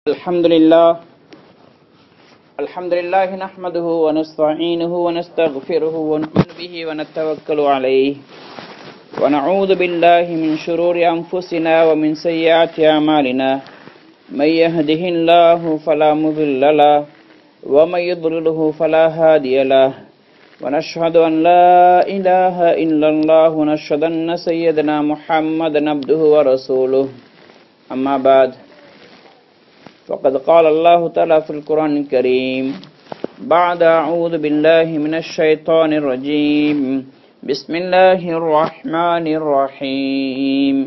الحمد لله الحمد لله نحمده ونستعينه ونستغفره ونؤمن به ونتوكل عليه ونعوذ بالله من شرور أنفسنا ومن سيئات أعمالنا من يهده الله فلا مضل له ومن يضلله فلا هادي له ونشهد أن لا إله إلا الله ونشهد أن سيدنا محمدا عبده ورسوله أما بعد فقد قال الله تعالى في القرآن الكريم بعد أعوذ بالله من الشيطان الرجيم بسم الله الرحمن الرحيم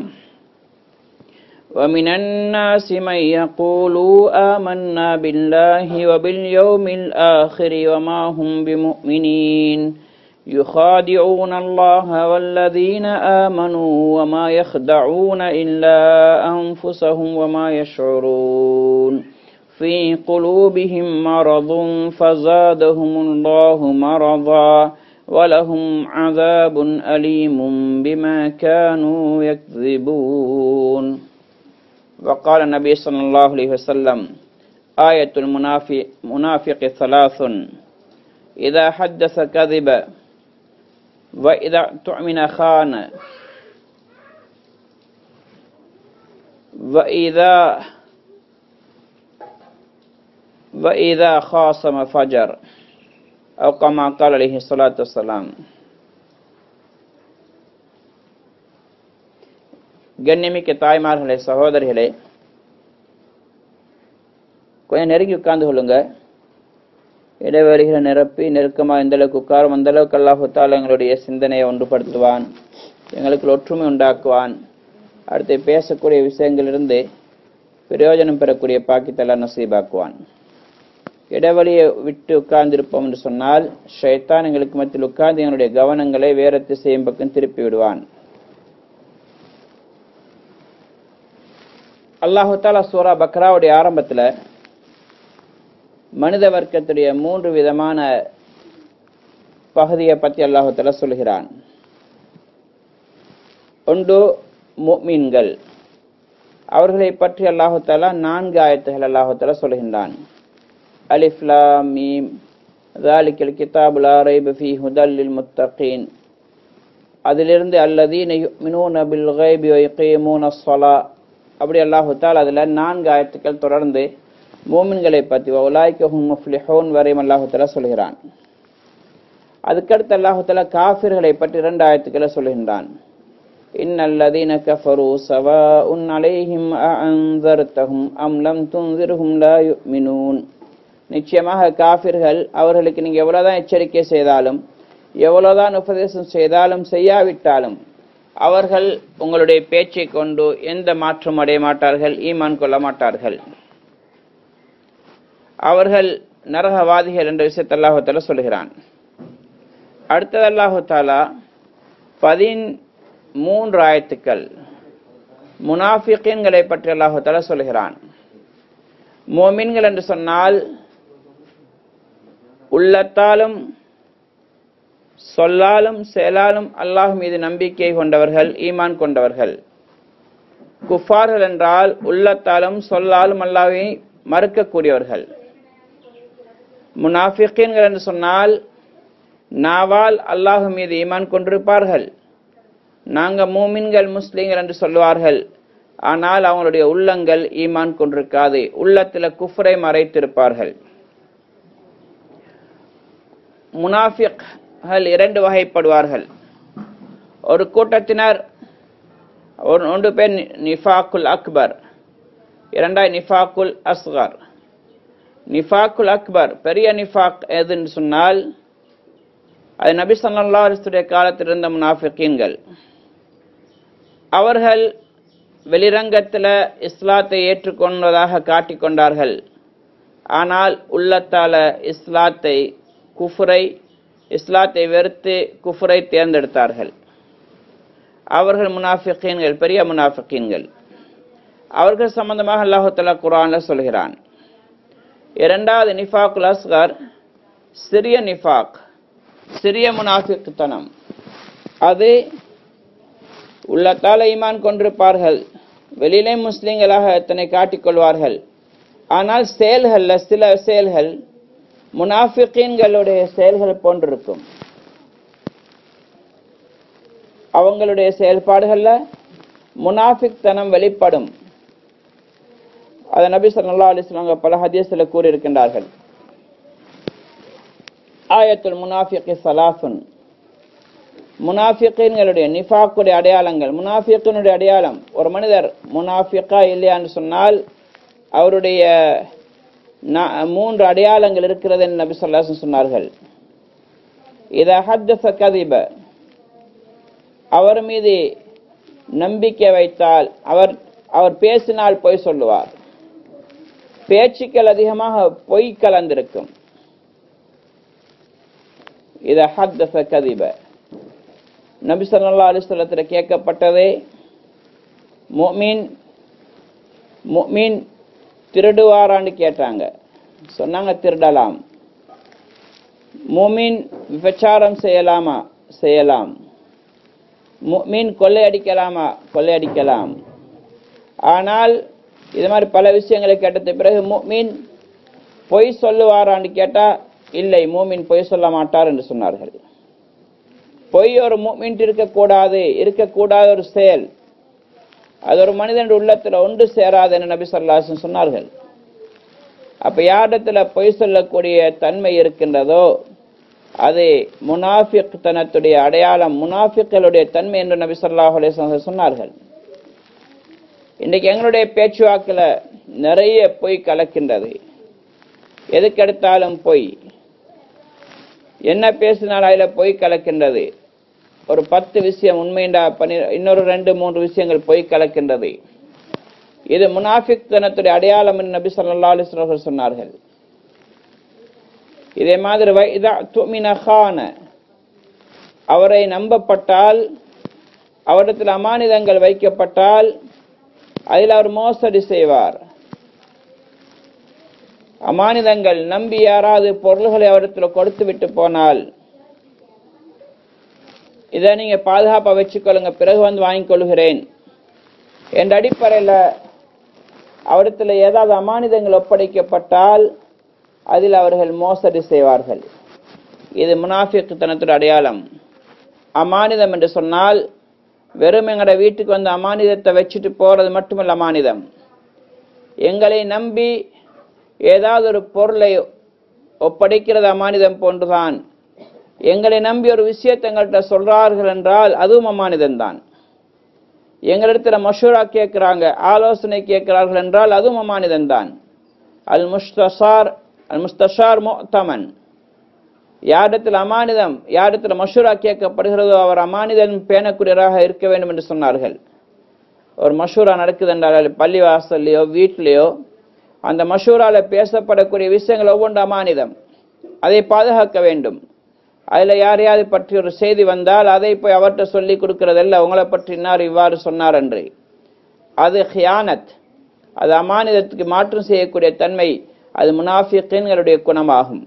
ومن الناس من يقول آمنا بالله وباليوم الآخر وما هم بمؤمنين يخادعون الله والذين آمنوا وما يخدعون إلا أنفسهم وما يشعرون في قلوبهم مرض فزادهم الله مرضا ولهم عذاب أليم بما كانوا يكذبون وقال النبي صلى الله عليه وسلم آية المنافق منافق ثلاث إذا حدث كذب وإذا تؤمن خان وإذا وإذا خاصم فجر أو كما قال عليه الصلاة والسلام கண்ணியமிக்க தாய்மார்களே சகோதரிகளே கொஞ்சம் நெருங்கி உட்கார்ந்து கொள்ளுங்க இடைவெளிகளை நிரப்பி நெருக்கமாக எந்த அளவுக்கு உட்காரும் அந்த அளவுக்கு அல்லாஹுத்தால் எங்களுடைய சிந்தனையை ஒன்றுபடுத்துவான் எங்களுக்கு ஒற்றுமை உண்டாக்குவான் அடுத்து பேசக்கூடிய விஷயங்களிலிருந்து பிரயோஜனம் பெறக்கூடிய பாக்கித்தெல்லாம் நசீபாக்குவான் இடைவெளியை விட்டு உட்கார்ந்திருப்போம் என்று சொன்னால் ஷைத்தான் எங்களுக்கு மத்தியில் உட்கார்ந்து எங்களுடைய கவனங்களை வேற திசையும் பக்கம் திருப்பி விடுவான் அல்லாஹு தாலா சூரா பக்ராவுடைய ஆரம்பத்தில் மனித வர்க்கத்துடைய மூன்று விதமான பகுதியை பற்றி அல்லாஹுத்தலா சொல்கிறான் ஒன்று மீன்கள் அவர்களை பற்றி அல்லாஹுத்தாலா நான்கு ஆயத்துகள் அல்லாஹுத்தாலா சொல்கின்றான் அலிஃப்லா மீம் ذلك الكتاب لا ريب فيه هدى للمتقين அதிலிருந்து அல்லதீன யுமினூன பில் கைபி வயக்கீமூன ஸலா அப்படி அல்லாஹு தால் அதில் நான்கு ஆயத்துக்கள் தொடர்ந்து மூமின்களை பற்றி உலாய்க்கும் முஃப்லிஹோன் வரையும் அல்லாஹுத்தலா சொல்கிறான் அதுக்கடுத்து அல்லாஹுத்தலா காஃபிர்களை பற்றி இரண்டு ஆயத்துக்களை சொல்கின்றான் இன்னல்லதீன கஃபரு சவா உன் அலைஹிம் அன்சர்தஹும் அம் லம் துன்சிர்ஹும் லா யுமினூன் நிச்சயமாக காஃபிர்கள் அவர்களுக்கு நீங்கள் எவ்வளவுதான் எச்சரிக்கை செய்தாலும் எவ்வளவுதான் உபதேசம் செய்தாலும் செய்யாவிட்டாலும் அவர்கள் உங்களுடைய பேச்சை கொண்டு எந்த மாற்றம் அடைய மாட்டார்கள் ஈமான் கொள்ள மாட்டார்கள் அவர்கள் நரகவாதிகள் என்ற விஷயத்தை அல்லாஹால சொல்கிறான் அடுத்தது அல்லாஹு தாலா பதின் மூன்று ஆயத்துக்கள் முனாஃபிகீன்களை பற்றி அல்லாஹு தாலா சொல்கிறான் மோமின்கள் என்று சொன்னால் உள்ளத்தாலும் சொல்லாலும் செயலாலும் அல்லாஹ் மீது நம்பிக்கை கொண்டவர்கள் ஈமான் கொண்டவர்கள் குஃபார்கள் என்றால் உள்ளத்தாலும் சொல்லாலும் அல்லாவை மறுக்கக்கூடியவர்கள் முனாஃபிகீன்கள் என்று சொன்னால் நாவால் அல்லாஹ் மீது ஈமான் கொண்டிருப்பார்கள் நாங்க மூமின்கள் முஸ்லீம்கள் என்று சொல்லுவார்கள் ஆனால் அவங்களுடைய உள்ளங்கள் ஈமான் கொண்டிருக்காது உள்ளத்தில் குஃப்ரை மறைத்திருப்பார்கள் முனாஃபிக்கள் இரண்டு வகைப்படுவார்கள் ஒரு கூட்டத்தினர் ஒரு ஒன்று பேர் நிஃபாக்குல் அக்பர் இரண்டாய் நிஃபாக்குல் அஸ்கர் நிஃபாக்குல் அக்பர் பெரிய நிஃபாக் எதுன்னு சொன்னால் அது நபி சல்லா அலிஸ்துடைய காலத்தில் இருந்த முனாஃபிகீன்கள் அவர்கள் வெளிரங்கத்தில் இஸ்லாத்தை ஏற்றுக்கொண்டதாக காட்டிக்கொண்டார்கள் ஆனால் உள்ளத்தால இஸ்லாத்தை குஃபுரை இஸ்லாத்தை வெறுத்து குஃபுரை தேர்ந்தெடுத்தார்கள் அவர்கள் முனாஃபிகீன்கள் பெரிய முனாஃபிகீன்கள் அவர்கள் சம்பந்தமாக அல்லாஹுத்தலா குரான்ல சொல்கிறான் இரண்டாவது நிஃபாக்குல் அஸ்கர் சிறிய நிஃபாக் சிறிய முனாஃபிக்தனம் அது உள்ளத்தால் ஈமான் கொண்டிருப்பார்கள் வெளியிலே முஸ்லிம்களாக எத்தனை காட்டிக்கொள்வார்கள் ஆனால் செயல்கள்ல சில செயல்கள் முனாஃபிகீன்களுடைய செயல்கள் போன்றிருக்கும் அவங்களுடைய செயல்பாடுகள்ல முனாஃபிக் தனம் வெளிப்படும் அதை நபி ஸல்லல்லாஹு அலைஹி வஸல்லம் பல ஹதீஸ்ல கூறியிருக்கின்றார்கள் ஆயத்துல் முனாஃபிகி சலாசுன் முனாஃபிகீன்களுடைய நிஃபாக்குடைய அடையாளங்கள் முனாஃபிகனுடைய அடையாளம் ஒரு மனிதர் முனாஃபிகா இல்லையான்னு சொன்னால் அவருடைய நா- மூன்று அடையாளங்கள் இருக்கிறது என்று நபி ஸல்லல்லாஹு சொன்னார்கள் இத ஹத்தஸ கதிப அவர் மீது நம்பிக்கை வைத்தால் அவர் அவர் பேசினால் பொய் சொல்லுவார் பேச்சுக்கள் அதிகமாக பொய் கலந்திருக்கும் இத ஹத்தஸ கதிப நபி ஸல்லல்லாஹு அலைஹி வஸல்லத்துல கேட்கப்பட்டதே முஃமின் முஃமின் திருடுவாரான்னு கேட்டாங்க சொன்னாங்க திருடலாம் முஃமின் விபச்சாரம் செய்யலாமா செய்யலாம் முஃமின் கொள்ளையடிக்கலாமா கொள்ளையடிக்கலாம் ஆனால் இது மாதிரி பல விஷயங்களை கேட்டது பிறகு முஃமின் பொய் சொல்லுவாரான்னு கேட்டா இல்லை மூமின் பொய் சொல்ல மாட்டார் என்று சொன்னார்கள் பொய் ஒரு மூமின் இருக்கக்கூடாது இருக்கக்கூடாத ஒரு செயல் அது ஒரு மனிதனுடைய உள்ளத்துல ஒன்று சேராது என்று நபி சொல்லாசன் சொன்னார்கள் அப்ப யாரிடத்துல பொய் சொல்லக்கூடிய தன்மை இருக்கின்றதோ அது முனாஃபிக் தனத்துடைய அடையாளம் முனாஃபிக்களுடைய தன்மை என்று நபி ஸல்லல்லாஹு அலைஹி வஸல்லம் சொன்னார்கள் இன்றைக்கு எங்களுடைய பேச்சுவாக்கில் நிறைய பொய் கலக்கின்றது எதுக்கெடுத்தாலும் பொய் என்ன பேசினாலும் அதில் பொய் கலக்கின்றது ஒரு பத்து விஷயம் உண்மைண்டா பனி இன்னொரு ரெண்டு மூன்று விஷயங்கள் பொய் கலக்கின்றது இது முனாஃபிக் தனத்துடைய அடையாளம் என்று நபி ஸல்லல்லாஹு அலைஹி வஸல்லம் அவர்கள் சொன்னார்கள் இதே மாதிரி வை- இதா துமின கான அவரை நம்பப்பட்டால் அவரிடத்தில் அமானிதங்கள் வைக்கப்பட்டால் அதில் அவர் மோசடி செய்வார் அமானிதங்கள் நம்பி யாராவது பொருள்களை அவரிடத்தில் கொடுத்து விட்டு போனால் இதை நீங்க பாதுகாப்பா வச்சுக்கொள்ளுங்க பிறகு வந்து வாங்கிக் கொள்கிறேன் என்ற அடிப்படையில் அவரிடத்தில் ஏதாவது அமானிதங்கள் ஒப்படைக்கப்பட்டால் அதில் அவர்கள் மோசடி செய்வார்கள் இது முனாஃபிக் தனத்துடைய அடையாளம் அமானிதம் என்று சொன்னால் வெறும் எங்கட வீட்டுக்கு வந்து அமானிதத்தை வச்சுட்டு போறது மட்டுமல்ல அமானிதம் எங்களை நம்பி ஏதாவது ஒரு பொருளை ஒப்படைக்கிறது அமானிதம் போன்றுதான் எங்களை நம்பி ஒரு விஷயத்தை எங்கள்கிட்ட சொல்றார்கள் என்றால் அதுவும் அமானிதம் தான் எங்களிடத்துல மஷூரா கேட்கிறாங்க ஆலோசனை கேட்கிறார்கள் என்றால் அதுவும் அமானிதம் தான் அல் முஸ்தசார் அல் முஸ்தஷார் முத்தமன் யாரிடத்தில் அமானிதம் யாரிடத்தில் மஷூரா கேட்கப்படுகிறதோ அவர் அமானிதம் பேணக்கூடியவராக இருக்க வேண்டும் என்று சொன்னார்கள் ஒரு மஷூரா நடக்குது என்றால் பள்ளி வாசல்லையோ வீட்டிலேயோ அந்த மஷூரால பேசப்படக்கூடிய விஷயங்கள் ஒவ்வொன்று அமானிதம் அதை பாதுகாக்க வேண்டும் அதுல யாரையாவது பற்றி ஒரு செய்தி வந்தால் அதை போய் அவர்கிட்ட சொல்லி கொடுக்கறதல்ல உங்களை பற்றி இன்னார் இவ்வாறு சொன்னார் என்று அது ஹியானத் அது அமானிதத்துக்கு மாற்றம் செய்யக்கூடிய தன்மை அது முனாஃபிகளுடைய குணமாகும்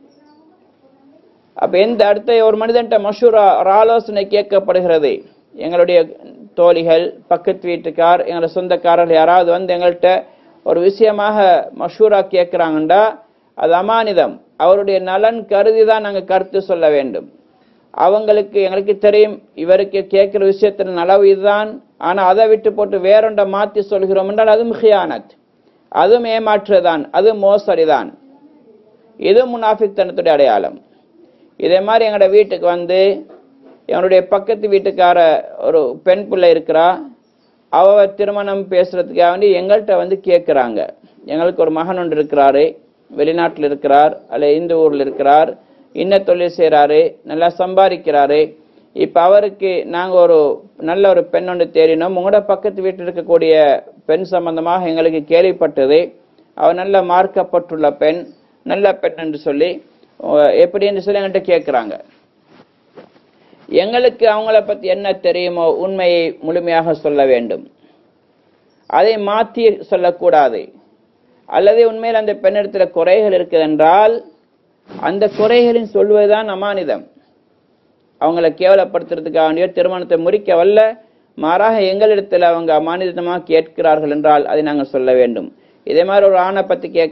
அப்ப எந்த அடுத்த ஒரு மனிதன்ட்ட மஷூரா ஒரு ஆலோசனை கேட்கப்படுகிறது எங்களுடைய தோழிகள் பக்கத்து வீட்டுக்கார் எங்களோட சொந்தக்காரர்கள் யாராவது வந்து எங்கள்கிட்ட ஒரு விஷயமாக மஷூரா கேட்கிறாங்கண்டா அது அமானிதம் அவருடைய நலன் கருதி தான் நாங்கள் கருத்து சொல்ல வேண்டும் அவங்களுக்கு எங்களுக்கு தெரியும் இவருக்கு கேட்கிற விஷயத்தில் நலவு இதுதான் ஆனா அதை விட்டு போட்டு வேறொண்ட மாத்தி சொல்கிறோம் என்றால் அதுவும் ஹியானத் அதுவும் ஏமாற்றுதான் அது மோசடிதான் இது முனாஃபிக் தனத்துடைய அடையாளம் இதே மாதிரி எங்களோட வீட்டுக்கு வந்து என்னுடைய பக்கத்து வீட்டுக்கார ஒரு பெண் பிள்ளை இருக்கிறா அவ திருமணம் பேசுறதுக்காக வேண்டி எங்கள்கிட்ட வந்து கேட்குறாங்க எங்களுக்கு ஒரு மகன் ஒன்று இருக்கிறாரு வெளிநாட்டில் இருக்கிறார் அல்ல இந்த ஊரில் இருக்கிறார் இன்ன தொழில் செய்கிறாரு நல்லா சம்பாதிக்கிறாரு இப்போ அவருக்கு நாங்கள் ஒரு நல்ல ஒரு பெண் ஒன்று தேடினோம் உங்களோட பக்கத்து வீட்டில் இருக்கக்கூடிய பெண் சம்பந்தமாக எங்களுக்கு கேள்விப்பட்டது அவர் நல்ல மார்க்கப்பட்டுள்ள பெண் நல்ல பெண் என்று சொல்லி அஹ் எப்படி என்று சொல்லி எங்கள்கிட்ட கேட்குறாங்க எங்களுக்கு அவங்கள பத்தி என்ன தெரியுமோ உண்மையை முழுமையாக சொல்ல வேண்டும் அதை மாற்றி சொல்லக்கூடாது அல்லது உண்மையில் அந்த பெண்ணிடத்துல குறைகள் இருக்குது என்றால் அந்த குறைகளின் சொல்வதுதான் அமானிதம் அவங்கள கேவலப்படுத்துறதுக்காக வேண்டியோ திருமணத்தை முறிக்க வல்ல மாறாக எங்களிடத்தில் அவங்க அமானிதமாக கேட்கிறார்கள் என்றால் அதை நாங்கள் சொல்ல வேண்டும் இதே மாதிரி ஒரு ஆணை பத்தி கேட்க